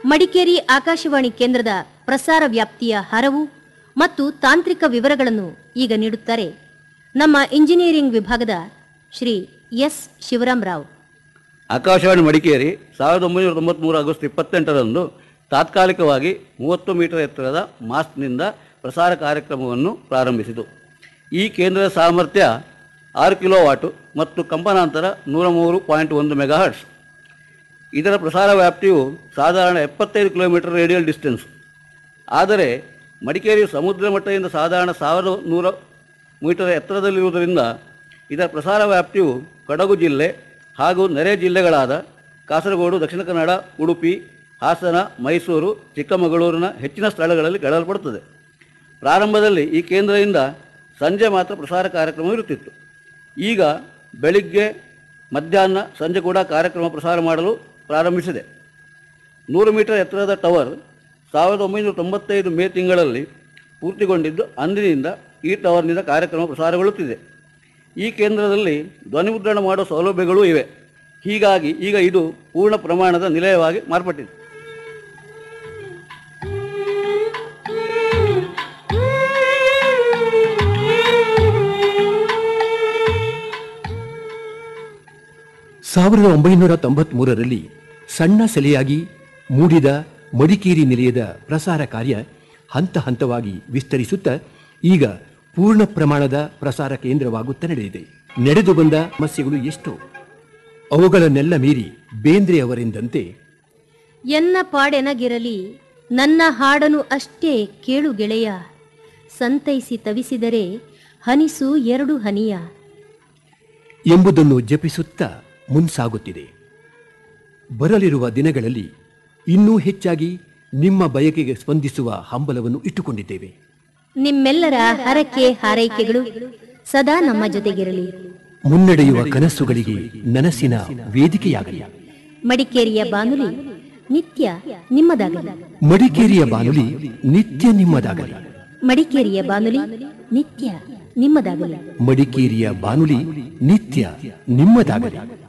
ಮಡಿಕೇರಿ ಆಕಾಶವಾಣಿ ಕೇಂದ್ರದ ಪ್ರಸಾರ ವ್ಯಾಪ್ತಿಯ ಹರವು ಮತ್ತು ತಾಂತ್ರಿಕ ವಿವರಗಳನ್ನು ಈಗ ನೀಡುತ್ತಾರೆ ನಮ್ಮ ಇಂಜಿನಿಯರಿಂಗ್ ವಿಭಾಗದ ಶ್ರೀ ಎಸ್ ಶಿವರಾಮರಾವ್ ಆಕಾಶವಾಣಿ ಮಡಿಕೇರಿ ಸಾವಿರದ ಒಂಬೈನೂರ ತೊಂಬತ್ತ್ಮೂರು ಆಗಸ್ಟ್ ಇಪ್ಪತ್ತೆಂಟರಂದು ತಾತ್ಕಾಲಿಕವಾಗಿ ಮೂವತ್ತು ಮೀಟರ್ ಎತ್ತರದ ಮಾಸ್ಟ್ನಿಂದ ಪ್ರಸಾರ ಕಾರ್ಯಕ್ರಮವನ್ನು ಪ್ರಾರಂಭಿಸಿತು ಈ ಕೇಂದ್ರದ ಸಾಮರ್ಥ್ಯ ಆರು ಕಿಲೋ ವಾಟು ಮತ್ತು ಕಂಪನಾಂತರ ನೂರ ಮೂರು ಪಾಯಿಂಟ್ ಒಂದು ಮೆಗಾಹರ್ಟ್ಸ್ ಇದರ ಪ್ರಸಾರ ವ್ಯಾಪ್ತಿಯು ಸಾಧಾರಣ ಎಪ್ಪತ್ತೈದು ಕಿಲೋಮೀಟರ್ ರೇಡಿಯಲ್ ಡಿಸ್ಟೆನ್ಸ್ ಆದರೆ ಮಡಿಕೇರಿ ಸಮುದ್ರ ಮಟ್ಟದಿಂದ ಸಾಧಾರಣ ಸಾವಿರದ ನೂರ ಮೀಟರ್ ಎತ್ತರದಲ್ಲಿರುವುದರಿಂದ ಇದರ ಪ್ರಸಾರ ವ್ಯಾಪ್ತಿಯು ಕೊಡಗು ಜಿಲ್ಲೆ ಹಾಗೂ ನೆರೆ ಜಿಲ್ಲೆಗಳಾದ ಕಾಸರಗೋಡು ದಕ್ಷಿಣ ಕನ್ನಡ ಉಡುಪಿ ಹಾಸನ ಮೈಸೂರು ಚಿಕ್ಕಮಗಳೂರಿನ ಹೆಚ್ಚಿನ ಸ್ಥಳಗಳಲ್ಲಿ ಕೇಳಲ್ಪಡುತ್ತದೆ ಪ್ರಾರಂಭದಲ್ಲಿ ಈ ಕೇಂದ್ರದಿಂದ ಸಂಜೆ ಮಾತ್ರ ಪ್ರಸಾರ ಕಾರ್ಯಕ್ರಮ ಇರುತ್ತಿತ್ತು ಈಗ ಬೆಳಿಗ್ಗೆ ಮಧ್ಯಾಹ್ನ ಸಂಜೆ ಕೂಡ ಕಾರ್ಯಕ್ರಮ ಪ್ರಸಾರ ಮಾಡಲು ಪ್ರಾರಂಭಿಸಿದೆ ನೂರು ಮೀಟರ್ ಎತ್ತರದ ಟವರ್ ಸಾವಿರದ ಒಂಬೈನೂರ ತೊಂಬತ್ತೈದು ಮೇ ತಿಂಗಳಲ್ಲಿ ಪೂರ್ತಿಗೊಂಡಿದ್ದು ಅಂದಿನಿಂದ ಈ ಟವರ್ನಿಂದ ಕಾರ್ಯಕ್ರಮ ಪ್ರಸಾರಗೊಳ್ಳುತ್ತಿದೆ ಈ ಕೇಂದ್ರದಲ್ಲಿ ಧ್ವನಿಮುದ್ರಣ ಮಾಡುವ ಸೌಲಭ್ಯಗಳೂ ಇವೆ ಹೀಗಾಗಿ ಈಗ ಇದು ಪೂರ್ಣ ಪ್ರಮಾಣದ ನಿಲಯವಾಗಿ ಮಾರ್ಪಟ್ಟಿದೆ ಸಾವಿರದ ಒಂಬೈನೂರ ತೊಂಬತ್ಮೂರರಲ್ಲಿ ಸಣ್ಣ ಸೆಲೆಯಾಗಿ ಮೂಡಿದ ಮಡಿಕೇರಿ ನಿಲಯದ ಪ್ರಸಾರ ಕಾರ್ಯ ಹಂತ ಹಂತವಾಗಿ ವಿಸ್ತರಿಸುತ್ತಾ ಈಗ ಪೂರ್ಣ ಪ್ರಮಾಣದ ಪ್ರಸಾರ ಕೇಂದ್ರವಾಗುತ್ತಾ ನಡೆದಿದೆ ನಡೆದು ಬಂದ ಸಮಸ್ಯೆಗಳು ಎಷ್ಟೋ ಅವುಗಳನ್ನೆಲ್ಲ ಮೀರಿ ಬೇಂದ್ರೆ ಅವರೆಂದಂತೆ ಎನ್ನ ಪಾಡೆನಗಿರಲಿ ನನ್ನ ಹಾಡನು ಅಷ್ಟೇ ಕೇಳು ಗೆಳೆಯ ಸಂತೈಸಿ ತವಿಸಿದರೆ ಹನಿಸು ಎರಡು ಹನಿಯ ಎಂಬುದನ್ನು ಜಪಿಸುತ್ತಾ ಮುನ್ಸಾಗುತ್ತಿದೆ ಬರಲಿರುವ ದಿನಗಳಲ್ಲಿ ಇನ್ನೂ ಹೆಚ್ಚಾಗಿ ನಿಮ್ಮ ಬಯಕೆಗೆ ಸ್ಪಂದಿಸುವ ಹಂಬಲವನ್ನು ಇಟ್ಟುಕೊಂಡಿದ್ದೇವೆ ನಿಮ್ಮೆಲ್ಲರ ಹರಕೆ ಹಾರೈಕೆಗಳು ಸದಾ ನಮ್ಮ ಜೊತೆಗಿರಲಿ ಮುನ್ನಡೆಯುವ ಕನಸುಗಳಿಗೆ ನನಸಿನ ವೇದಿಕೆಯಾಗಲಿ ಮಡಿಕೇರಿಯ ಬಾನುಲಿ ನಿತ್ಯ ನಿಮ್ಮದಾಗಲಿ ಮಡಿಕೇರಿಯ ಬಾನುಲಿ ನಿತ್ಯ ನಿಮ್ಮದಾಗಲಿ ಮಡಿಕೇರಿಯ ಬಾನುಲಿ ನಿತ್ಯ ನಿಮ್ಮದಾಗಲಿ ಮಡಿಕೇರಿಯ ಬಾನುಲಿ ನಿತ್ಯ ನಿಮ್ಮದಾಗಲಿ